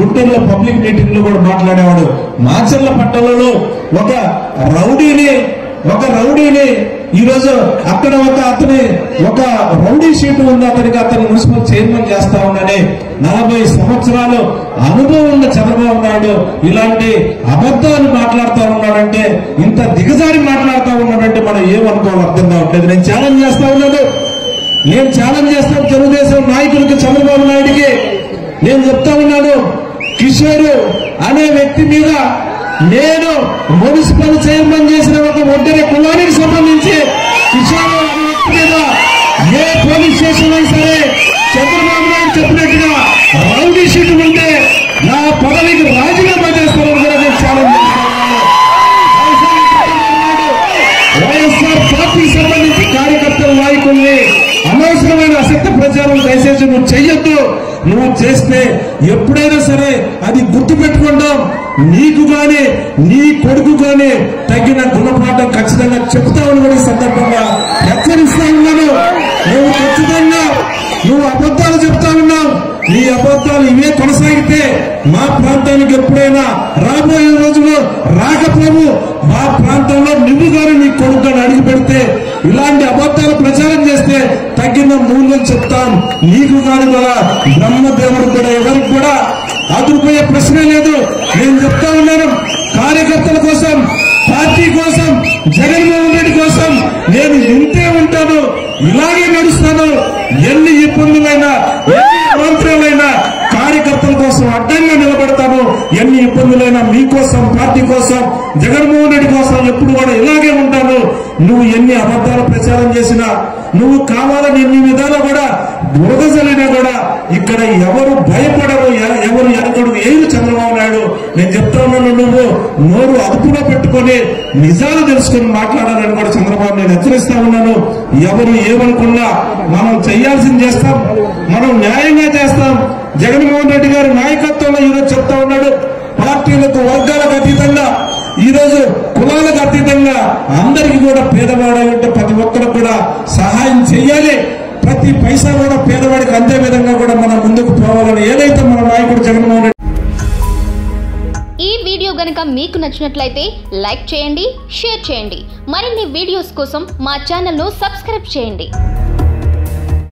గుంటూరులో public meeting లో కూడా మాట్లాడేవాడు మాచర్ల పట్టణంలో ఒక రౌడీని ఒక రౌడీని ఈ రోజు అక్కడ ఒక అతని ఒక రౌడీ షీటు ఉంది అతనికి అతను మున్సిపల్ చైర్మన్ చేస్తా ఉన్నాడని నలభై సంవత్సరాలు అనుభవం ఉన్న చంద్రబాబు నాయుడు ఇలాంటి అబద్ధాలు మాట్లాడుతూ ఉన్నాడంటే ఇంత దిగజారి మాట్లాడుతూ ఉన్నాడంటే మనం ఏమనుకోవాలి అర్థం కావట్లేదు నేను ఛాలెంజ్ చేస్తా ఉన్నాను నేను ఛాలెంజ్ చేస్తాను తెలుగుదేశం నాయకులకి చంద్రబాబు నాయుడికి నేను చెప్తా ఉన్నాను కిషోర్ అనే వ్యక్తి మీద నేను మున్సిపల్ చైర్మన్ చేసిన ఒక ఒంటరి కులానికి సంబంధించి కిషోర్ అనే వ్యక్తి మీద ఏ పోలీస్ స్టేషన్ అయినా సరే చంద్రబాబు నాయుడు చెప్పినట్టుగా రౌడీ షీట్ ఉంటే నా పదవికి రాజీనామా చేస్తానని కూడా నేను ఛాలెంజ్ చేస్తాను వైఎస్ఆర్ పార్టీకి సంబంధించి కార్యకర్తల నాయకుల్ని అనవసరమైన అసత్య ప్రచారం దయచేసి నువ్వు చెయ్యొద్దు నువ్వు చేస్తే ఎప్పుడైనా సరే అది గుర్తు పెట్టుకుంటాం నీకు గాని నీ కొడుకు గాని తగిన గుణపాఠం ఖచ్చితంగా చెప్తామని కూడా ఈ సందర్భంగా హెచ్చరిస్తా ఉన్నాను నువ్వు ఖచ్చితంగా నువ్వు అబద్ధాలు చెప్తా ఉన్నావు నీ అబద్ధాలు ఇవే కొనసాగితే మా ప్రాంతానికి ఎప్పుడైనా రాబోయే రోజుల్లో రాక ప్రభు మా ప్రాంతంలో నువ్వు గారు నీ కొడుకు గాని అడిగి పెడితే ఇలాంటి అబద్ధాలు ప్రచారం చేస్తే తగిన మూల్యం చెప్తాం నీకు కాదు కూడా బ్రహ్మదేవుడు కూడా ఎవరికి కూడా అదురుపోయే ప్రశ్నే లేదు నేను చెప్తా ఉన్నాను కార్యకర్తల కోసం పార్టీ కోసం జగన్మోహన్ రెడ్డి కోసం నేను ఇంతే ఉంటాను ఇలాగే నడుస్తాను ఎన్ని ఇబ్బందులైనా ఎన్ని మంత్రాలైనా కార్యకర్తల కోసం అడ్డంగా నిలబడతాను ఎన్ని ఇబ్బందులైనా మీకోసం పార్టీ కోసం జగన్మోహన్ రెడ్డి కోసం ఎప్పుడు కూడా ఇలాగే ఉంటాను నువ్వు ఎన్ని అబద్ధాలు ప్రచారం చేసినా నువ్వు కావాలని ఎన్ని విధాలు కూడా బురదజలినా కూడా ఇక్కడ ఎవరు భయపడరు ఎ- ఎవరు ఎనకడు ఏరు చంద్రబాబు నాయుడు నేను చెప్తా ఉన్నాను నువ్వు నోరు అదుపులో పెట్టుకొని నిజాలు తెలుసుకొని మాట్లాడాలని కూడా చంద్రబాబు నేను హెచ్చరిస్తా ఉన్నాను ఎవరు ఏమనుకున్నా మనం చేయాల్సింది చేస్తాం మనం న్యాయంగా చేస్తాం జగన్మోహన్ రెడ్డి గారి నాయకత్వంలో ఈరోజు చెప్తా ఉన్నాడు పార్టీలకు వర్గాలకు అతీతంగా ఈ రోజు కులాలకు అతీతంగా అందరికీ కూడా పేదవాడు అంటే ప్రతి ఒక్కరు కూడా సహాయం చేయాలి ప్రతి పైసా కూడా పేదవాడికి అందే విధంగా కూడా మనం ముందుకు పోవాలని ఏదైతే మన నాయకుడు జగన్మోహన్ రెడ్డి ఈ వీడియో గనుక మీకు నచ్చినట్లయితే లైక్ చేయండి షేర్ చేయండి మరిన్ని వీడియోస్ కోసం మా ఛానల్ను సబ్స్క్రైబ్ చేయండి